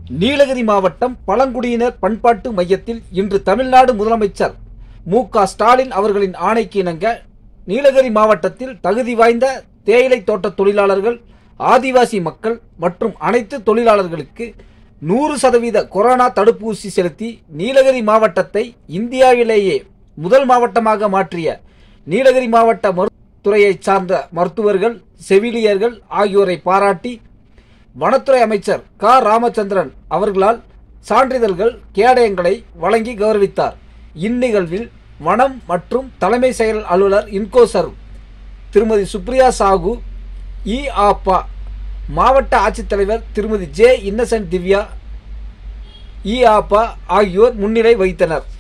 நீலகிரி மாவட்டம் பழங்குடியினர் பண்பாட்டு மையத்தில் இன்று தமிழ்நாடு முதலமைச்சர் மு க ஸ்டாலின் அவர்களின் ஆணைக்கு இணங்க நீலகிரி மாவட்டத்தில் தகுதி வாய்ந்த தேயிலை தோட்ட தொழிலாளர்கள் ஆதிவாசி மக்கள் மற்றும் அனைத்து தொழிலாளர்களுக்கு நூறு சதவீத கொரோனா தடுப்பூசி செலுத்தி நீலகிரி மாவட்டத்தை இந்தியாவிலேயே முதல் மாவட்டமாக மாற்றிய நீலகிரி மாவட்ட மருத்துவத்துறையைச் சார்ந்த மருத்துவர்கள் செவிலியர்கள் ஆகியோரை பாராட்டி வனத்துறை அமைச்சர் க ராமச்சந்திரன் அவர்களால் சான்றிதழ்கள் கேடயங்களை வழங்கி கௌரவித்தார் இந்நிகழ்வில் வனம் மற்றும் தலைமை செயல் அலுவலர் இன்கோசர் திருமதி சுப்ரியா சாகு இ ஆப்பா மாவட்ட ஆட்சித்தலைவர் திருமதி ஜே இன்னசென்ட் திவ்யா இ ஆப்பா ஆகியோர் முன்னிலை வகித்தனர்